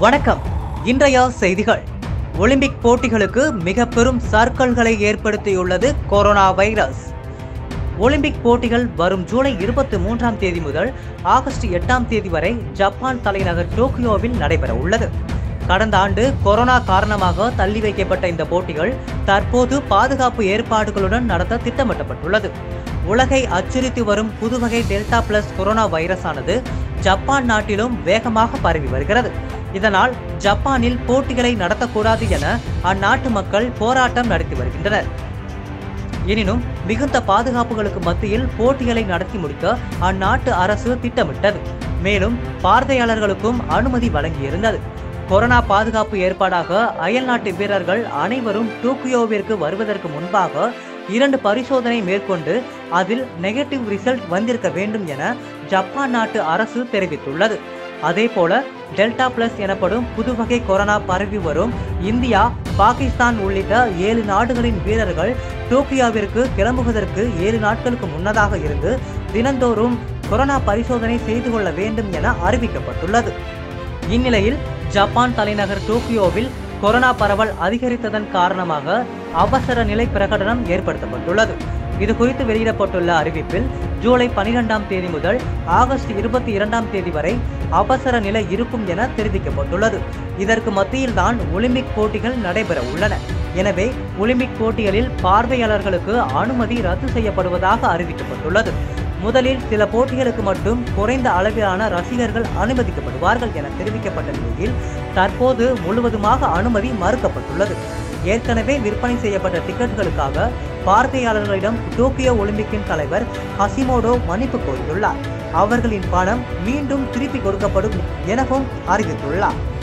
வணக்கம் இன்றைய செய்திகள் ஒலிம்பிக் போட்டிகளுக்கு மிக பெரும் சர்க்கல்களை ஏற்படுத்தியுள்ளது கொரோனா வைரஸ் ஒலிம்பிக் போட்டிகள் வரும் ஜூலை இருபத்தி மூன்றாம் தேதி முதல் ஆகஸ்ட் எட்டாம் தேதி வரை ஜப்பான் தலைநகர் டோக்கியோவில் நடைபெற உள்ளது கடந்த ஆண்டு கொரோனா காரணமாக தள்ளி வைக்கப்பட்ட இந்த போட்டிகள் தற்போது பாதுகாப்பு ஏற்பாடுகளுடன் நடத்த திட்டமிட்டப்பட்டுள்ளது உலகை அச்சுறுத்தி வரும் புதுவகை டெல்டா பிளஸ் கொரோனா வைரஸானது ஜப்பான் நாட்டிலும் வேகமாக பரவி வருகிறது இதனால் ஜப்பானில் போட்டிகளை நடத்தக்கூடாது என அந்நாட்டு மக்கள் போராட்டம் நடத்தி வருகின்றனர் எனினும் மிகுந்த பாதுகாப்புகளுக்கு மத்தியில் போட்டிகளை நடத்தி முடிக்க அந்நாட்டு அரசு திட்டமிட்டது மேலும் பார்வையாளர்களுக்கும் அனுமதி வழங்கியிருந்தது கொரோனா பாதுகாப்பு ஏற்பாடாக அயல்நாட்டு வீரர்கள் அனைவரும் டோக்கியோவிற்கு வருவதற்கு முன்பாக இரண்டு பரிசோதனை மேற்கொண்டு அதில் நெகட்டிவ் ரிசல்ட் வந்திருக்க வேண்டும் என ஜப்பான் நாட்டு அரசு தெரிவித்துள்ளது அதேபோல டெல்டா பிளஸ் எனப்படும் புதுவகை கொரோனா பரவி வரும் இந்தியா பாகிஸ்தான் உள்ளிட்ட ஏழு நாடுகளின் வீரர்கள் டோக்கியோவிற்கு கிளம்புவதற்கு ஏழு நாட்களுக்கு முன்னதாக இருந்து தினந்தோறும் கொரோனா பரிசோதனை செய்து கொள்ள வேண்டும் என அறிவிக்கப்பட்டுள்ளது இந்நிலையில் ஜப்பான் தலைநகர் டோக்கியோவில் கொரோனா பரவல் அதிகரித்ததன் காரணமாக அவசர நிலை பிரகடனம் ஏற்படுத்தப்பட்டுள்ளது இது குறித்து வெளியிடப்பட்டுள்ள அறிவிப்பில் ஜூலை பனிரெண்டாம் தேதி முதல் ஆகஸ்ட் இருபத்தி இரண்டாம் தேதி வரை அவசர நிலை இருக்கும் என தெரிவிக்கப்பட்டுள்ளது இதற்கு மத்தியில்தான் ஒலிம்பிக் போட்டிகள் நடைபெற உள்ளன எனவே ஒலிம்பிக் போட்டிகளில் பார்வையாளர்களுக்கு அனுமதி ரத்து செய்யப்படுவதாக அறிவிக்கப்பட்டுள்ளது முதலில் சில போட்டிகளுக்கு மட்டும் குறைந்த அளவிலான ரசிகர்கள் அனுமதிக்கப்படுவார்கள் என தெரிவிக்கப்பட்ட நிலையில் தற்போது முழுவதுமாக அனுமதி மறுக்கப்பட்டுள்ளது ஏற்கனவே விற்பனை செய்யப்பட்ட டிக்கெட்டுகளுக்காக பார்வையாளர்களிடம் டோக்கியோ ஒலிம்பிக்கின் தலைவர் ஹசிமோடோ மன்னிப்பு கோரியுள்ளார் அவர்களின் பணம் மீண்டும் திருப்பி கொடுக்கப்படும் எனவும் அறிவித்துள்ளார்